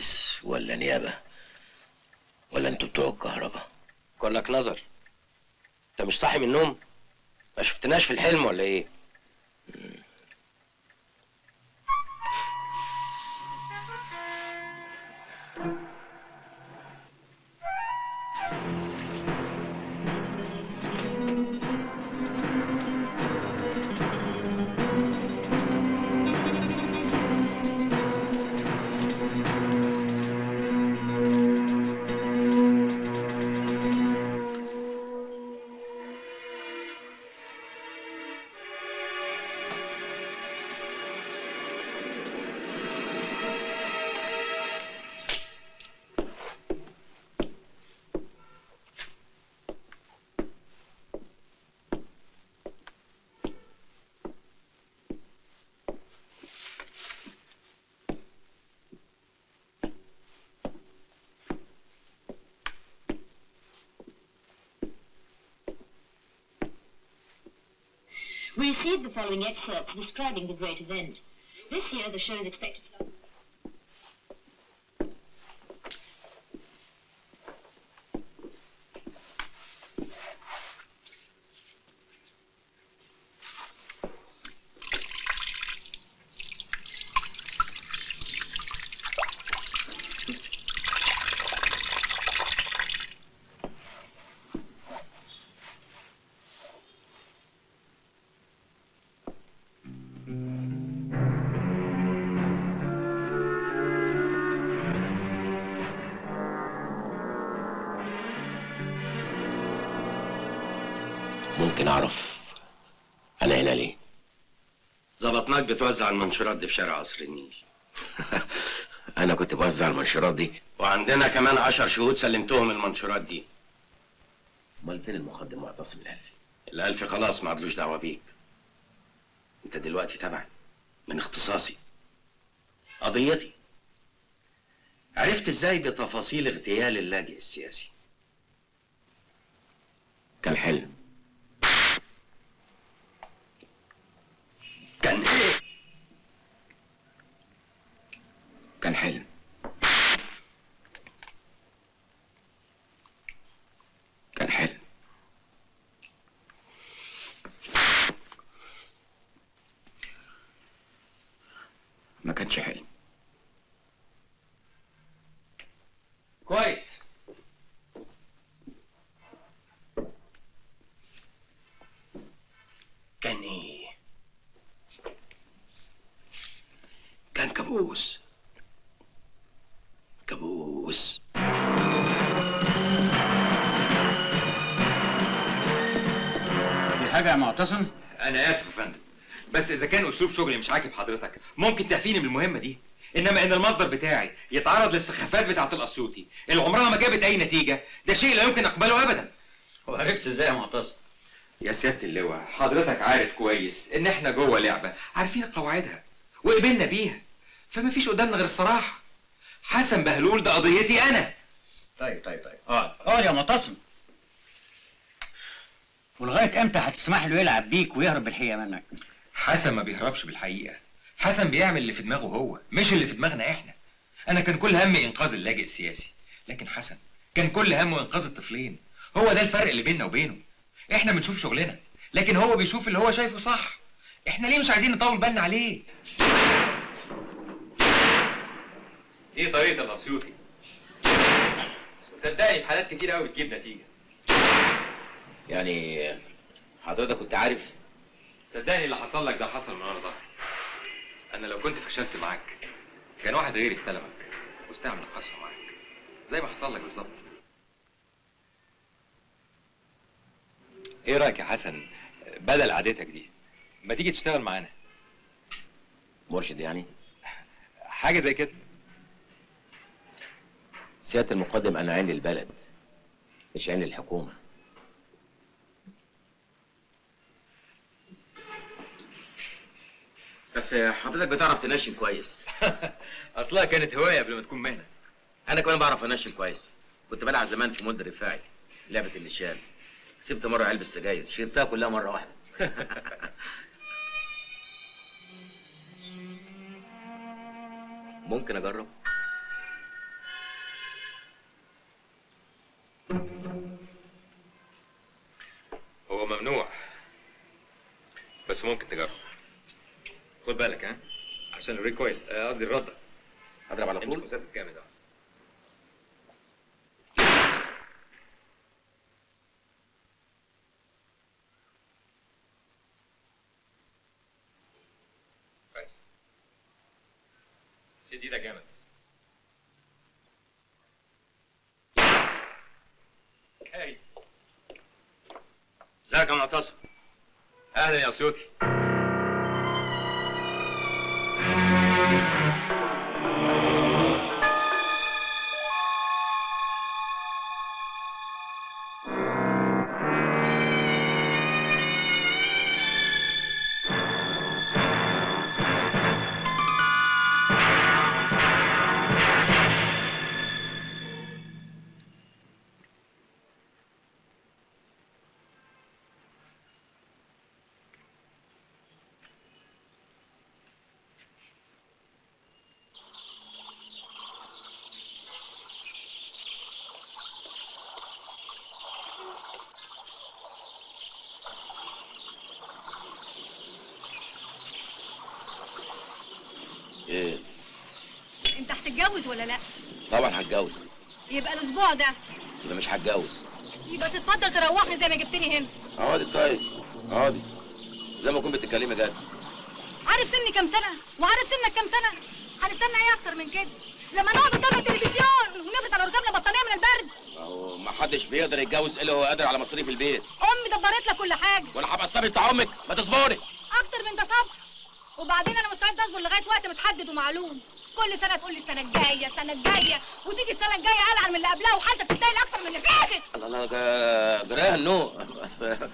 بوليس ولا نيابة ولا انتوا بتوع الكهرباء كلك نظر انت مش صاحي من النوم ما شفتناش في الحلم ولا ايه We received the following excerpt describing the great event. This year, the show is expected to... ممكن اعرف انا هنا ليه ظبطناك بتوزع المنشورات دي في شارع قصر النيل انا كنت بوزع المنشورات دي وعندنا كمان عشر شهود سلمتهم المنشورات دي امال فين المقدم معتصم الالفي الألف خلاص ما عدلوش دعوة بيك انت دلوقتي تبعي من اختصاصي قضيتي عرفت ازاي بتفاصيل اغتيال اللاجئ السياسي كان حلم كان ايه كان حلم كان حلم ما كانش حلم كويس كان ايه كان كابوس كابوس في حاجة يا معتصم؟ انا اسف يا فندم بس اذا كان اسلوب شغلي مش عاجب حضرتك ممكن تعفيني من المهمه دي انما ان المصدر بتاعي يتعرض للسخافات بتاعه الاسيوطي اللي عمرها ما جابت اي نتيجه ده شيء لا يمكن اقبله ابدا وعرفت ازاي يا معتصم؟ يا سياده اللواء حضرتك عارف كويس ان احنا جوه لعبه عارفين قواعدها وقبلنا بيها فما فيش قدامنا غير الصراحه حسن بهلول ده قضيتي انا طيب طيب طيب اقعد اقعد يا معتصم ولغاية امتى هتسمح له يلعب بيك ويهرب بالحقيقة منك؟ حسن ما بيهربش بالحقيقه حسن بيعمل اللي في دماغه هو مش اللي في دماغنا احنا انا كان كل همي انقاذ اللاجئ السياسي لكن حسن كان كل همه انقاذ الطفلين هو ده الفرق اللي بيننا وبينه احنا بنشوف شغلنا لكن هو بيشوف اللي هو شايفه صح احنا ليه مش عايزين نطول بالنا عليه دي طريقه الاسيوطي وصدقني في حالات كتير قوي بتجيب نتيجه يعني حضرتك كنت عارف صدقني اللي حصل لك ده حصل من ورا ظهري انا لو كنت فشلت معاك كان واحد غيري استلمك واستعمل القسوه معاك زي ما حصل لك بالظبط ايه رايك يا حسن بدل قعدتك دي ما تيجي تشتغل معانا مرشد يعني حاجه زي كده سيادة المقدم أنا عين للبلد مش عين للحكومة بس حضرتك بتعرف تنشن كويس اصلها كانت هوايه قبل ما تكون مهنه أنا كمان بعرف أنشن كويس كنت بلعب زمان في مد رفاعي لعبة النشان سبت مرة علبة سجاير شربتها كلها مرة واحدة ممكن أجرب ممنوع بس ممكن تجرب خد بالك ها عشان الريكويل آه، قصدي الرده هضرب على امسك طول مسدس جامد اه كويس شد ايدك جامد بس هاي ازيك يا معتصم اهلا يا اسيوطي ايه انت هتتجوز ولا لا طبعا هتجوز يبقى الاسبوع ده يبقى مش هتجوز يبقى تتفضل تروحني زي ما جبتني هنا اقعدي طيب اقعدي زي ما كنت بتتكلمي جد عارف سني كام سنه وعارف سنك كام سنه هنستنى ايه اكتر من كده لما نقعد قدام التلفزيون ونفرد على ركابنا بطانيه من البرد ما هو ما حدش بيقدر يتجوز الا هو قادر على مصاريف البيت امي دبرت لك كل حاجه وانا هبقى الصبي بتاع امك ما تصبري اكتر من ده صبر وبعدين انا مستعد اصبر لغايه وقت متحدد ومعلوم كل سنه تقول لي السنه الجايه السنه الجايه وتيجي السنه الجايه العن من اللي قبلها وحالتك تستاهل اكتر من اللي فاتت الله الله جا- جراها النو بس آه،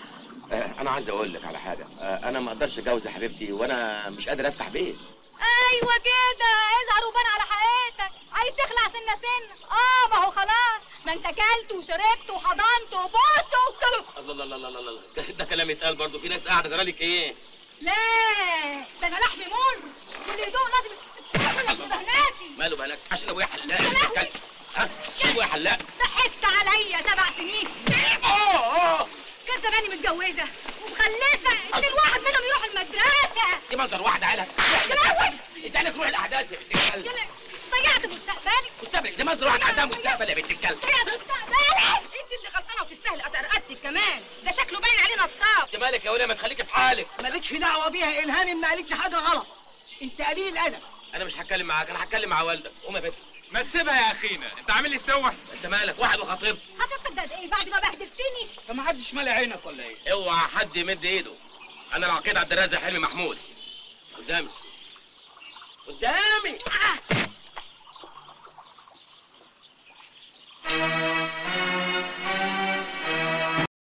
انا عايز اقول لك على حاجه آه، انا ما اقدرش اتجوز يا حبيبتي وانا مش قادر افتح بيت ايوه كده اظهر وبان على حقيقتك عايز تخلع سنه سنه اه ما هو خلاص ما انت كلت وشربت وحضنت وبوست وكله الله الله الله الله الله ده, ده كلام يتقال برضه في ناس قاعده جرالك ايه لا ده انا لحمي مر واللي يدوق لازم يتحمل بهناتي ماله بقى ناس عشان ابويا حلاق يا لهوي. بيتكلم. ها ابويا حلاق ضحكت عليا سبع سنين اه اه كان زماني متجوزه ومخلفه ان الواحد منهم يروح المدرسه دي منظر واحده عيلة يا لهوي. ادالك روح الاحداث يا بنت الكلب يلا ضيعت مستقبلي مستقبل دي منظر واحده عندها مستقبل يا بنت الكلب ضيعت مستقبلي انت اللي غلطانه وتستاهل رقبتك كمان ده شكله باين عليه نصاب انت مالك يا وليه ما تخليكي في حالك مالكش دعوه بيها الهانم ما قالتش حاجه غلط انت قليل ادب انا مش هتكلم معاك انا هتكلم مع والدك قوم يا بنت ما تسيبها يا اخينا انت عامل لي فتوح انت مالك واحد وخطيبته هتبقى ده ايه بعد ما بهدلتني فما حدش مالي عينك ولا ايه اوعى حد يمد ايده انا العقيد عبد الرازق حلمي محمود قدامي قدامي آه.